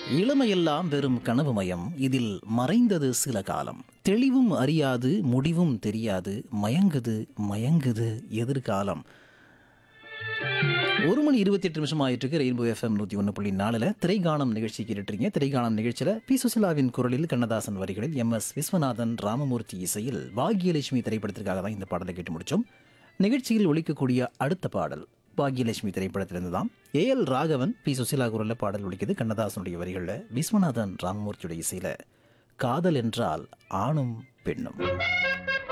இளமையெல்லாம் வெறும் கனவுமயம் இதில் மறைந்தது சில காலம் தெளிவும் அறியாது முடிவும் தெரியாது மயங்குது மயங்குது எதிர்காலம் ஒரு மணி இருபத்தி எட்டு நிமிஷம் ஆயிட்டு இருக்கு ரெயின்போ எஃப்எம் நூற்றி ஒன்று புள்ளி நாலில் திரைகாணம் நிகழ்ச்சி கேட்டுருக்கீங்க திரைகாணம் நிகழ்ச்சியில் பி சுசிலாவின் குரலில் கண்ணதாசன் வரிகளில் எம் எஸ் விஸ்வநாதன் ராமமூர்த்தி இசையில் பாக்யலட்சுமி திரைப்படத்திற்காக தான் இந்த பாடலை கேட்டு முடிச்சோம் நிகழ்ச்சியில் ஒலிக்கக்கூடிய அடுத்த பாடல் பாக்யலட்சுமி திரைப்படத்திலிருந்து தான் A L Raghavan P Susheela குரலில் பாடல் ஒலிக்குது கண்ணதாசனுடைய வரிகளில் விஸ்வநாதன் ராமமூர்த்தியுடைய இசையில் காதல் என்றால் ஆணும் பெண்ணும்